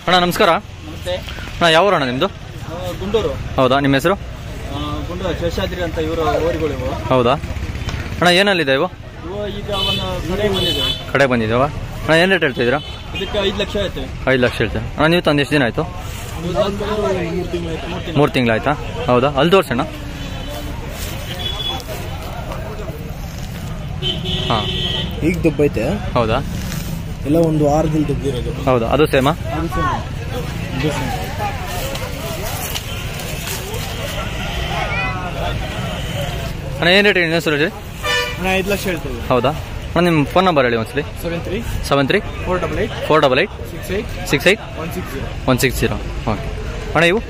ಅಣ್ಣ ನಮಸ್ಕಾರ ನಮಸ್ತೆ ಅಣ್ಣ ಯಾವ ಊರು ಅಣ್ಣ ನಿಮ್ಮದು ಆ, ಗುಂಡೂರು ಹೌದಾ ನಿಮ್ಮ ಹೆಸರು ಆ, ಗುಂಡೂರು ಶೇಷಾದ್ರಿ ಅಂತ ಇವರು ಊರುಗಳು ಇವು ಹೌದಾ ಅಣ್ಣ ಏನಲ್ಲಿದೆ ಇವು ಇವು ಈಗ ಒಂದು ಕಡೆ ಬಂದಿದೆ ಕಡೆ ಬಂದಿದ್ದಾವ ಅಣ್ಣ ಏನು ರೇಟ್ ಹೇಳ್ತಿದ್ದೀರಾ ಇದಕ್ಕೆ ಐದು ಲಕ್ಷ ಆಯ್ತು ಐದು ಲಕ್ಷ ಹೇಳ್ತೀರಾ ಅಣ್ಣ ನೀವು ತಂದು ಎಷ್ಟು ದಿನ ಆಯಿತು ಇದು ತಂದು ಮೂರು ತಿಂಗಳು ಆಯ್ತು ಮೂರು ತಿಂಗಳು ಮೂರು ತಿಂಗಳಾಯ್ತಾ ಹೌದಾ ಅಲ್ಲಿ ತೋರಿಸೋಣ ಹಾಂ ಈಗ ದುಬ್ಬೈತೆ ಹೌದಾ ಎಲ್ಲ ಒಂದು ವಾರದಲ್ಲಿ ದುಬ್ಬಿರೋದು ಹೌದಾ ಅದು ಸೇಮಾ ಅಣ್ಣ ಏನು ರೇಟ್ ಇನ್ನೊಂದು ಸಲ ಹೇಳಿ ನಾನು ಐದು ಲಕ್ಷ ಹೇಳ್ತೇವೆ ಹೌದಾ ಅಣ್ಣ ನಿಮ್ಮ ಫೋನ್ ನಂಬರ್ ಹೇಳಿ ಒಂದ್ಸಲಿ seven three seven three four double eight four double eight six eight six eight one six zero one six zero okay ಅಣ್ಣ ಇವು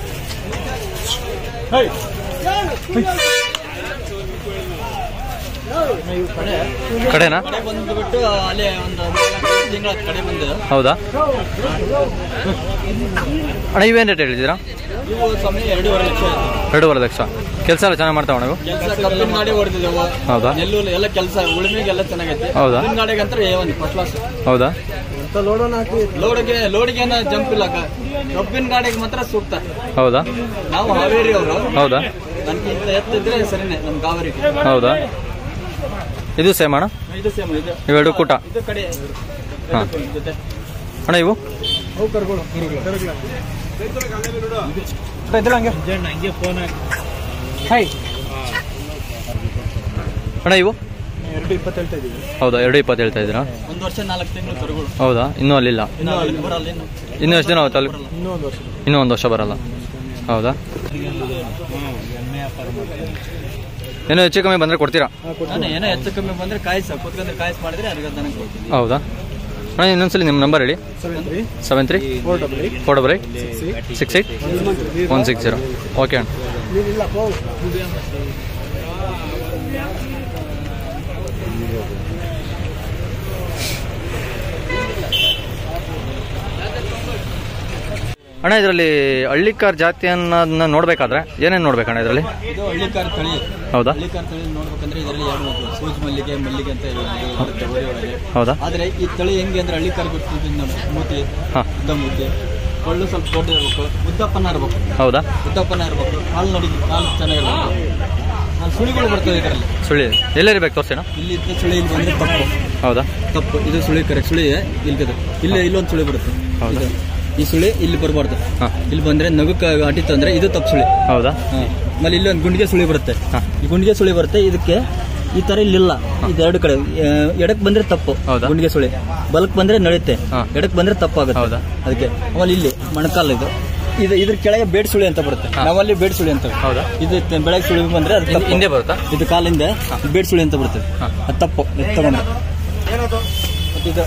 ಇವು ಕಡೆ ಕಡೆನಾ ಕಡೆ ಬಂದ್ಬಿಟ್ಟು ಅಲ್ಲೇ ಒಂದು ತಿಂಗಳ ಕಡೆ ಬಂದಿದೆ ಹೌದಾ ಅಣ್ಣ ಇವೇನು ರೇಟ್ ಹೇಳಿದ್ದೀರಾ ಇವು ಸಮಯ ಎರಡೂವರೆ ಲಕ್ಷ ಆಯ್ತು ಎರಡೂವರೆ ಲಕ್ಷ ಕೆಲಸ ಎಲ್ಲ ಚೆನ್ನಾಗಿ ಮಾಡ್ತಾವ ನಾವು ಕೆಲಸ ಕಬ್ಬಿನ ಗಾಡಿ ಹೊಡೆದಿದ್ದೇವೆ ಹೌದಾ ಎಲ್ಲೂ ಎಲ್ಲ ಕೆಲಸ ಉಳುಮೆಗೆಲ್ಲ ಚೆನ್ನಾಗೈತೆ ಹೌದಾ? ಕಬ್ಬಿನ ಗಾಡಿಗೆ ಅಂತ ಒಂದು ಫಸ್ಟ್ ಕ್ಲಾಸ್ ಹೌದಾ ಲೋಡೋನ್ ಹಾಕಿ ಲೋಡ್ಗೆ ಲೋಡ್ಗೆ ಏನೋ ಜಂಪ್ ಇಲ್ಲ ಕ- ಕಬ್ಬಿನ ಗಾಡಿಗೆ ಮಾತ್ರ ಸೂಕ್ತ ಹೌದಾ ನಾವು ಹಾವೇರಿ ಅವರು ಹೌದಾ ನನ್ಗೆ ಇಂತ ಎತ್ತಿದ್ರೆ ಸರಿನೇ ನಮ್ ಕಾವೇರಿಗೆ ಹೌದಾ ಇದು ಸೇಮ್ ಅಣ್ಣ ಇದು ಸೇಮ್ ಇದು ಇವೆರಡು ಕೂಟ ಇದು ಕಡೆ ಹಾ. ಜೊತೆ ಅಣ್ಣ ಇವು ಅವು ಕರ್ಗಳು ಹಂಗೆ ಫೋನ್ ಹಾಕಿ ಅಣ್ಣ ಇವು ಎರಡು ಇಪ್ಪತ್ತು ಹೇಳ್ತಾ ಇದ್ದೀವಿ ಹೌದಾ ಎರಡು ಇಪ್ಪತ್ತು ಹೇಳ್ತಾ ಇದ್ದೀರಾ ಒಂದ್ ವರ್ಷ ನಾಲ್ಕು ತಿಂಗಳು ಕರುಗಳು ಹೌದಾ ಇನ್ನೂ ಅಲ್ಲಿಲ್ಲ ಇನ್ನು ಅಲ್ಲಿ ಬರಲ್ಲ ಇನ್ನು ಇನ್ನೂ ಎಷ್ಟು ದಿನ ಆಗುತ್ತೆ ಅಲ್ಲಿ ಇನ್ನೂ ಒಂದು ವರ್ಷ ಇನ್ನೂ ಒಂದು ವರ್ಷ ಬರಲ್ಲ ಹೌದಾ ಏನೋ ಹೆಚ್ಚು ಕಮ್ಮಿ ಬಂದರೆ ಕೊಡ್ತೀರಾ ನಾನು ಏನೋ ಹೆಚ್ಚು ಕಮ್ಮಿ ಬಂದ್ರೆ ಕಾಯಿಸ ಕೂತ್ಕೊಂಡ್ರೆ ಕಾಯಿಸ್ ಮಾಡಿದ್ರೆ ಅದ್ರಿಗೆ ನನಗೆ ಕೊಡ್ತೀನಿ ಹೌದಾ ಅಣ್ಣ ಇನ್ನೊಂದ್ಸಲಿ ನಿಮ್ಮ ನಂಬರ್ ಹೇಳಿ seven three seven three four double eight four double eight six eight one six zero okay ಅಣ್ಣ ನೀರಿಲ್ಲ ಪೋ ಅಣ್ಣ ಇದರಲ್ಲಿ ಹಳ್ಳಿಕಾರ್ ಜಾತಿ ಅನ್ನೋದನ್ನ ನೋಡ್ಬೇಕಾದ್ರೆ ಏನೇನು ನೋಡ್ಬೇಕಣ್ಣ ಇದರಲ್ಲಿ ಇದು ಹಳ್ಳಿಕಾರ್ ತಳಿ ಹೌದಾ ಹಳ್ಳಿಕಾರ್ ತಳಿ ನೋಡ್ಬೇಕಂದ್ರೆ ಇದರಲ್ಲಿ ಎರಡು ಬರ್ತದೆ ಸೂಜ್ ಮಲ್ಲಿಗೆ ಮಲ್ಲಿಗೆ ಅಂತ ಇರುತ್ತೆ ಊರಿ ಒಳಗೆ ಹೌದಾ ಆದ್ರೆ ಈ ತಳಿ ಹೆಂಗೆ ಅಂದ್ರೆ ಹಳ್ಳಿಕಾರ್ ಗೊತ್ತಿದ್ದು ನೋಡಿ ಮೂತಿ ಹಾಂ ಉದ್ದ ಮೂತಿ ಕೊಳ್ಳು ಸ್ವಲ್ಪ ದೊಡ್ಡ ಇರ್ಬೇಕು ಉದ್ದಪ್ಪನ ಇರ್ಬೇಕು ಹೌದಾ ಉದ್ದಪ್ಪನ ಇರ್ಬೇಕು ಕಾಲು ನಡಿ ಕಾಲು ಚೆನ್ನಾಗಿರ್ಬೇಕು ನಾಲ್ಕು ಸುಳಿಗಳು ಬರ್ತದೆ ಇದರಲ್ಲಿ ಸುಳ್ಳಿ ಎಲ್ಲಿರ್ಬೇಕು ತೋರಿಸೋಣ ಇಲ್ಲಿ ಇದ್ದ ಸುಳಿ ಇಲ್ಲಿ ಬಂದ್ರೆ ತಪ್ಪು ಹೌದಾ ತಪ್ಪು ಇದು ಸುಳಿ ಕರೆ ಸುಳಿ ಇಲ್ಕದು ಇಲ್ಲಿ ಇಲ್ಲೊಂದು ಸುಳಿ ಬರುತ್ತೆ ಹೌದಾ? ಇದು. ಈ ಸುಳಿ ಇಲ್ಲಿ ಬರಬಾರ್ದು ಹಾಂ ಇಲ್ಲಿ ಬಂದ್ರೆ ನಗುಕ್ಕೆ ಅಟಿತ್ತು ಅಂದ್ರೆ ಇದು ತಪ್ಪು ಸುಳಿ ಹೌದಾ ಹಾಂ ಆಮೇಲೆ ಇಲ್ಲಿ ಒಂದು ಗುಂಡಿಗೆ ಸುಳಿ ಬರುತ್ತೆ ಹಾಂ ಈ ಗುಂಡಿಗೆ ಸುಳಿ ಬರುತ್ತೆ ಇದಕ್ಕೆ ಈ ತರ ಇಲ್ಲಿಲ್ಲ ಇದೆರಡು ಕಡೆ ಎಡಕ್ ಬಂದ್ರೆ ತಪ್ಪು ಹೌದಾ? ಗುಂಡಿಗೆ ಸುಳಿ ಬಲಕ್ ಬಂದ್ರೆ ನಡೆಯುತ್ತೆ ಹಾಂ. ಎಡಕ್ ಬಂದ್ರೆ ತಪ್ಪಾಗುತ್ತೆ ಹೌದಾ? ಅದಕ್ಕೆ ಆಮೇಲೆ ಇಲ್ಲಿ ಮೊಣಕಾಲು ಇದು ಇದು ಇದ್ರ ಕೆಳಗೆ ಬೇಡ್ ಸುಳಿ ಅಂತ ಬರುತ್ತೆ ಹಾಂ. ನಾವಲ್ಲಿ ಬೇಡ್ ಸುಳಿ ಅಂತ ಹೌದಾ ಇದು ತ- ಬೆಳಗ್ಗೆ ಸುಳಿ ಬಂದ್ರೆ ಅದು ಹಿಂದೆ- ತಪ್ಪು. ಹಿಂದೆ ಬರುತ್ತಾ ಇದು ಕಾಲಿಂದ ಬೇಡ್ ಸುಳಿ ಅಂತ ಬರ್ತದೆ ಹಾಂ. ಅದು ತಪ್ಪು ಇದು ತಗೊಂಡ್ರೆ ಮತ್ತೆ ಇದು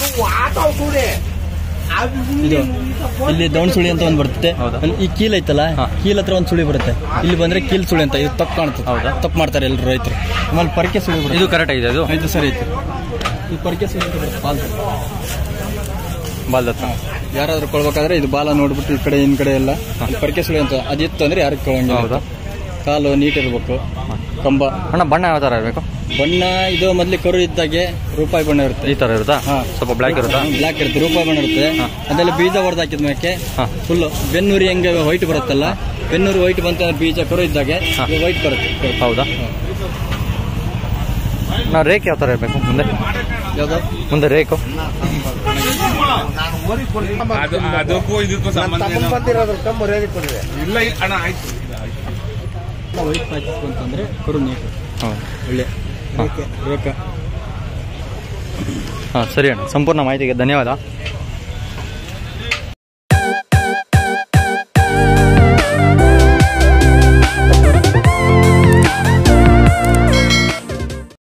ಇದು ಇಲ್ಲಿ ದೌಣ್ ಸುಳಿ ಅಂತ ಒಂದು ಬರುತ್ತೆ ಹೌದಾ? ಅಲ್ಲಿ ಈ ಕೀಲ್ ಐತಲ್ಲ ಹಾಂ. ಕೀಲ್ ಹತ್ರ ಒಂದು ಸುಳಿ ಬರುತ್ತೆ ಇಲ್ಲಿ ಬಂದ್ರೆ ಕೀಲ್ ಸುಳಿ ಅಂತ ಇದು ತಪ್ಪು ಕಾಣುತ್ತೆ ಹೌದಾ? ತಪ್ಪು ಮಾಡ್ತಾರೆ ಎಲ್ಲರೂ ರೈತರು ಆಮೇಲೆ ಪರಕೆ ಸುಳಿ ಬರುತ್ತೆ ಇದು ಕರೆಕ್ಟ್ ಆಗಿದೆ ಅದು ಇದು ಸರಿ ಐತೆ ಈ ಪರಕೆ ಸುಳಿ ಅಂತ ಬರುತ್ತೆ ಬಾಲ್ ಬಾಲ್ದತ್ತ ಯಾರಾದ್ರೂ ಕೊಳ್ಬೇಕಾದ್ರೆ ಇದು ಬಾಲ ನೋಡ್ಬಿಟ್ಟು ಈ ಕಡೆ ಇನ್ ಕಡೆ ಎಲ್ಲ ಈ ಪರಕೆ ಸುಳಿ ಅಂತ ಅದಿತ್ತು ಅಂದ್ರೆ ಯಾರು ಕೊಳಂಗಿಲ್ಲ ಹೌದಾ ಕಾಲು ನೀಟ್ ಇರ್ಬೇಕು ಕಂಬ ಅಣ್ಣ ಬಣ್ಣ ಯಾವ ಥರ ಇರಬೇಕು ಬಣ್ಣ ಇದು ಮೊದ್ಲು ಕರು ಇದ್ದಾಗೆ ರೂಪಾಯಿ ಬಣ್ಣ ಇರುತ್ತೆ ಈ ಥರ ಇರುತ್ತಾ ಹಾ. ಸ್ವಲ್ಪ ಬ್ಲ್ಯಾಕ್ ಇರುತ್ತಾ ಬ್ಲಾಕ್ ಇರುತ್ತೆ ರೂಪಾಯಿ ಬಣ್ಣ ಇರುತ್ತೆ ಹಾ. ಅದೆಲ್ಲ ಬೀಜ ಹೊಡೆದು ಹಾಕಿದ ಮೇಲೆ ಹಾ. ಫುಲ್ ಬೆನ್ನೂರಿ ಹೆಂಗೆ ವೈಟ್ ಬರುತ್ತಲ್ಲ ಬೆನ್ನೂರು ವೈಟ್ ಬಂತ ಬೀಜ ಕರು ಇದ್ದಾಗೆ ಹಾ. ವೈಟ್ ಬರುತ್ತೆ ಹೌದಾ ನಾ ರೇಕ್ ಯಾವ ಥರ ಇರಬೇಕು ಮುಂದೆ ಯಾವ್ದು ಮುಂದೆ ರೇಕು ಅದು ಅದಕ್ಕೂ ಇದಕ್ಕೂ ಸಂಬಂಧ ಏನು? ಬಂದಿರೋದಕ್ಕೆ ಮರ್ಯಾದೆ ಕೊಡಿದೆ ಇಲ್ಲ ಇಲ್ಲ, ಅಣ್ಣ ಆಯ್ತು ವೈಟ್ ಪ್ಯಾಚಸ್ ಅಂತಂದ್ರೆ ಕರು ನೀಟ್ ಹೌದು ಒಳ್ಳೆ ಹಾಂ ರೇಖಾ ಹಾಂ ಸರಿ ಅಣ್ಣ ಸಂಪೂರ್ಣ ಮಾಹಿತಿಗೆ ಧನ್ಯವಾದ